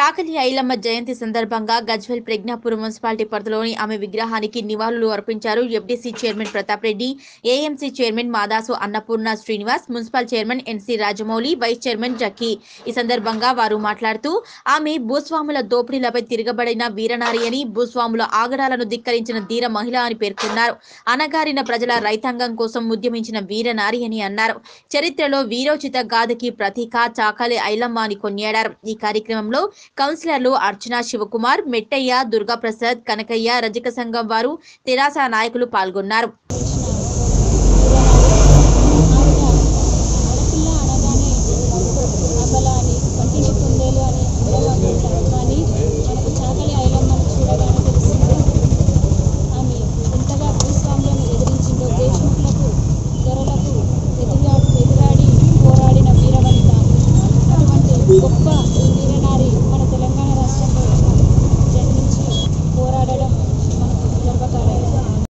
చాకలి ఐలమ్మ జయంతి సందర్భంగా గజ్వెల్ ప్రజ్ఞాపూర్ మున్సిపాలిటీ పరిధిలోని ఆమె విగ్రహానికి నివాళులు అర్పించారు FDC chairman Pratap Reddy AMC chairman Madasu Annapurna Srinivas municipal chairman NC Rajamouli vice chairman Jakki ఈ సందర్భంగా వారు మాట్లాడుతూ ఆమె భూస్వాముల దోపిడీలపై తిరగబడిన వీరనారి అని భూస్వాముల ఆగడాలను ధిక్కరించిన ధీర మహిళ అని పేర్కొన్నారు అనగారిన ప్రజల రైతాంగం కోసం ఉద్యమించిన వీరనారి అని అన్నారు చరిత్రలో వీరోచిత గాథకి ప్రతీక చాకలి ఐలమ్మ అని కొనియాడారు ఈ కార్యక్రమంలో కౌన్సిలర్లు అర్చన శివకుమార్ మెట్టయ్య దుర్గాప్రసాద్ కనకయ్య రజక సంఘం వారు తెరాస నాయకులు పాల్గొన్నారు ఆడపిల్ల అనగానే అబల అని వంటిని కుందేలు అని అందరూ అనుకుంటారు కానీ మనకు చాకలి ఐలమ్మను చూడగానే తెలిసింది ఆమె ఎంతగా భూస్వాములను ఎదిరించిందో దేశముఖులకు దొరలకు ఎదురా ఎదురాడి పోరాడిన వీరవనిత అటువంటి గొప్ప ఈ వీరనారి